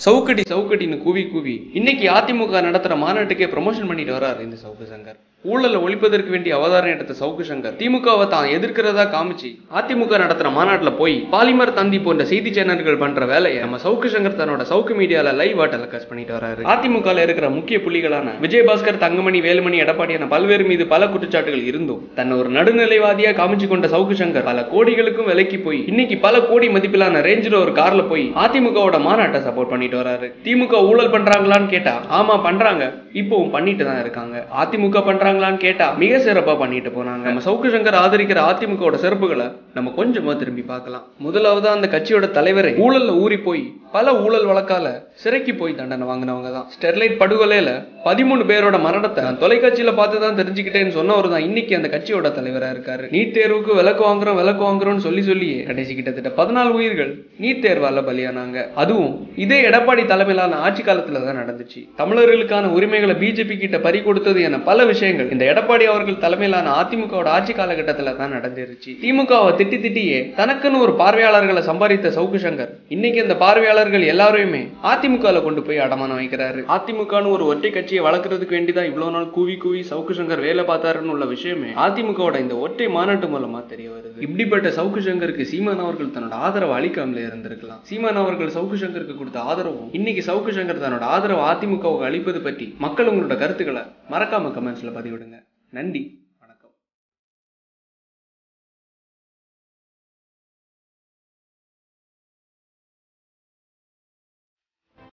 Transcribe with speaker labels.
Speaker 1: சவுக்கடி சவுக்கடின்னு கூவி கூவி இன்னைக்கு அதிமுக நடத்துற மாநாட்டுக்கே ப்ரமோஷன் பண்ணிட்டு வராரு இந்த சவுக்கு சங்கர் ஊழலை ஒழிப்பதற்கு வேண்டிய அவதாரம் எடுத்த சவுக்கு சங்கர் திமுகவை தான் எதிர்க்கிறதா காமிச்சு அதிமுக நடத்துற மாநாட்டுல போய் பாலிமர் தந்தி போன்ற செய்தி சேனல்கள் பண்ற வேலையை நம்ம சவுக்கு சங்கர் தன்னோட சவுக்கு மீடியால லைவ் டெலிகாஸ்ட் பண்ணிட்டு வராரு அதிமுக இருக்கிற முக்கிய புள்ளிகளான விஜயபாஸ்கர் தங்கமணி வேலுமணி எடப்பாடி என பல்வேறு மீது பல குற்றச்சாட்டுகள் இருந்தும் தன்னை ஒரு நடுநிலைவாதியா காமிச்சு கொண்ட சவுக்கு சங்கர் பல கோடிகளுக்கும் விலைக்கு போய் இன்னைக்கு பல கோடி மதிப்பிலான ரேஞ்சில் ஒரு கார்ல போய் அதிமுகவோட மாநாட்டை சப்போர்ட் பண்ணிட்டு வராரு திமுக ஊழல் பண்றாங்களான்னு கேட்டா ஆமா பண்றாங்க இப்பவும் பண்ணிட்டு தான் இருக்காங்க அதிமுக பண்றாங்களான்னு கேட்டா மிக சிறப்பா பண்ணிட்டு போனாங்க நம்ம சவுக்கு சங்கர் ஆதரிக்கிற அதிமுகவோட சிறப்புகளை நம்ம கொஞ்சமா திரும்பி பார்க்கலாம் முதலாவது அந்த கட்சியோட தலைவரை ஊழல்ல ஊறி போய் பல ஊழல் வழக்கால சிறைக்கு போய் தண்டனை வாங்கினவங்க தான் ஸ்டெர்லைட் படுகொலையில பதிமூணு பேரோட மரணத்தை நான் தொலைக்காட்சியில பார்த்து தான் தெரிஞ்சுக்கிட்டேன்னு சொன்னவர் தான் இன்னைக்கு அந்த கட்சியோட தலைவரா இருக்காரு நீட் தேர்வுக்கு விலக்கு வாங்குறோம் விலக்கு வாங்குறோம்னு சொல்லி சொல்லியே கடைசி கிட்டத்தட்ட பதினாலு உயிர்கள் நீட் தேர்வால பலியானாங்க அதுவும் இதே எடப்பாடி தலைமையிலான ஆட்சி காலத்துல தான் நடந்துச்சு தமிழர்களுக்கான உரிமைகளை பிஜேபி கிட்ட பறி கொடுத்தது என பல விஷயங்கள் இந்த எடப்பாடி அவர்கள் தலைமையிலான அதிமுகவோட ஆட்சி காலகட்டத்துல தான் நடந்துருச்சு திமுகவை திட்டி திட்டியே தனக்குன்னு ஒரு பார்வையாளர்களை சம்பாதித்த சவுக்கு சங்கர் இன்னைக்கு அந்த பார்வையாளர்கள் எல்லாரையுமே அதிமுகல கொண்டு போய் அடமானம் வைக்கிறாரு அதிமுகன்னு ஒரு ஒற்றை கட்சியை வளர்க்கறதுக்கு வேண்டிதான் இவ்வளவு நாள் கூவி கூவி சவுக்கு சங்கர் வேலை பார்த்தாருன்னு உள்ள விஷயமே அதிமுகவோட இந்த ஒற்றை மாநாட்டு மூலமா தெரிய வருது இப்படிப்பட்ட சவுக்கு சங்கருக்கு சீமான் அவர்கள் தன்னோட ஆதரவு அளிக்காமலே இருந்திருக்கலாம் சீமான் அவர்கள் சவுக்கு சங்கருக்கு கொடுத்த ஆதரவும் இன்னைக்கு சவுக்கு சங்கர் தன்னோட ஆதரவு அதிமுகவுக்கு அளிப்பது பற்றி மக்கள் உங்களோட கருத்துக்களை மறக்காம கமெண்ட்ஸ்ல பதிவிடுங்க நன்றி